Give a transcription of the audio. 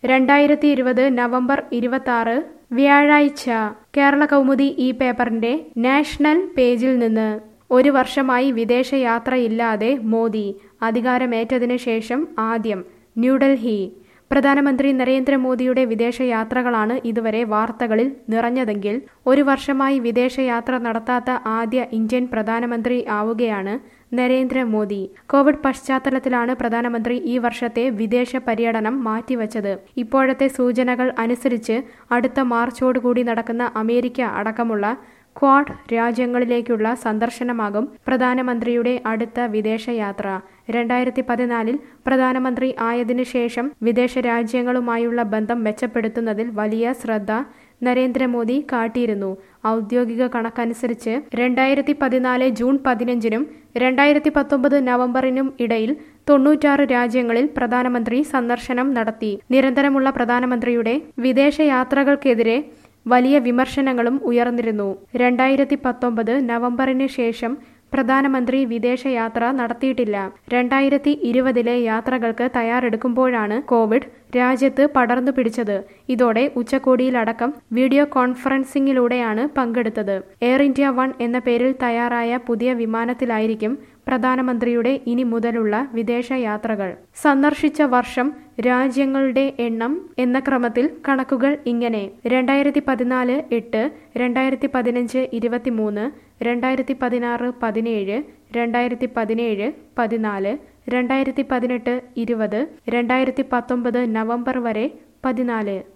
രണ്ടായിരത്തി ഇരുപത് നവംബർ ഇരുപത്തി വ്യാഴാഴ്ച കേരള കൗമുദി ഈ പേപ്പറിന്റെ നാഷണൽ പേജിൽ നിന്ന് ഒരു വർഷമായി വിദേശയാത്രയില്ലാതെ മോദി അധികാരമേറ്റതിനു ശേഷം ആദ്യം ന്യൂഡൽഹി പ്രധാനമന്ത്രി നരേന്ദ്രമോദിയുടെ വിദേശയാത്രകളാണ് ഇതുവരെ വാർത്തകളിൽ നിറഞ്ഞതെങ്കിൽ ഒരു വർഷമായി വിദേശയാത്ര നടത്താത്ത ആദ്യ ഇന്ത്യൻ പ്രധാനമന്ത്രി ആവുകയാണ് നരേന്ദ്രമോദി കോവിഡ് പശ്ചാത്തലത്തിലാണ് പ്രധാനമന്ത്രി ഈ വർഷത്തെ വിദേശ പര്യടനം മാറ്റിവച്ചത് ഇപ്പോഴത്തെ സൂചനകൾ അനുസരിച്ച് അടുത്ത മാർച്ചോടുകൂടി നടക്കുന്ന അമേരിക്ക അടക്കമുള്ള ക്വാഡ് രാജ്യങ്ങളിലേക്കുള്ള സന്ദർശനമാകും പ്രധാനമന്ത്രിയുടെ അടുത്ത വിദേശയാത്ര രണ്ടായിരത്തി പതിനാലിൽ പ്രധാനമന്ത്രി ആയതിനു ശേഷം വിദേശ രാജ്യങ്ങളുമായുള്ള ബന്ധം മെച്ചപ്പെടുത്തുന്നതിൽ വലിയ ശ്രദ്ധ നരേന്ദ്രമോദി കാട്ടിയിരുന്നു ഔദ്യോഗിക കണക്കനുസരിച്ച് രണ്ടായിരത്തി പതിനാല് ജൂൺ പതിനഞ്ചിനും രണ്ടായിരത്തി പത്തൊമ്പത് നവംബറിനും ഇടയിൽ തൊണ്ണൂറ്റാറ് രാജ്യങ്ങളിൽ പ്രധാനമന്ത്രി സന്ദർശനം നടത്തി നിരന്തരമുള്ള പ്രധാനമന്ത്രിയുടെ വിദേശയാത്രകൾക്കെതിരെ വലിയ വിമർശനങ്ങളും ഉയർന്നിരുന്നു രണ്ടായിരത്തി പത്തൊമ്പത് നവംബറിന് ശേഷം പ്രധാനമന്ത്രി വിദേശയാത്ര നടത്തിയിട്ടില്ല രണ്ടായിരത്തി ഇരുപതിലെ യാത്രകൾക്ക് തയ്യാറെടുക്കുമ്പോഴാണ് കോവിഡ് രാജ്യത്ത് പടർന്നു പിടിച്ചത് ഇതോടെ ഉച്ചകോടിയിലടക്കം വീഡിയോ കോൺഫറൻസിംഗിലൂടെയാണ് പങ്കെടുത്തത് എയർ ഇന്ത്യ വൺ എന്ന പേരിൽ തയ്യാറായ പുതിയ വിമാനത്തിലായിരിക്കും പ്രധാനമന്ത്രിയുടെ ഇനി മുതലുള്ള വിദേശയാത്രകൾ സന്ദർശിച്ച വർഷം രാജ്യങ്ങളുടെ എണ്ണം എന്ന ക്രമത്തിൽ കണക്കുകൾ ഇങ്ങനെ രണ്ടായിരത്തി പതിനാല് എട്ട് രണ്ടായിരത്തി പതിനഞ്ച് ഇരുപത്തിമൂന്ന് രണ്ടായിരത്തി പതിനാറ് പതിനേഴ് രണ്ടായിരത്തി പതിനേഴ് പതിനാല് രണ്ടായിരത്തി പതിനെട്ട് ഇരുപത് രണ്ടായിരത്തി പത്തൊമ്പത് നവംബർ വരെ പതിനാല്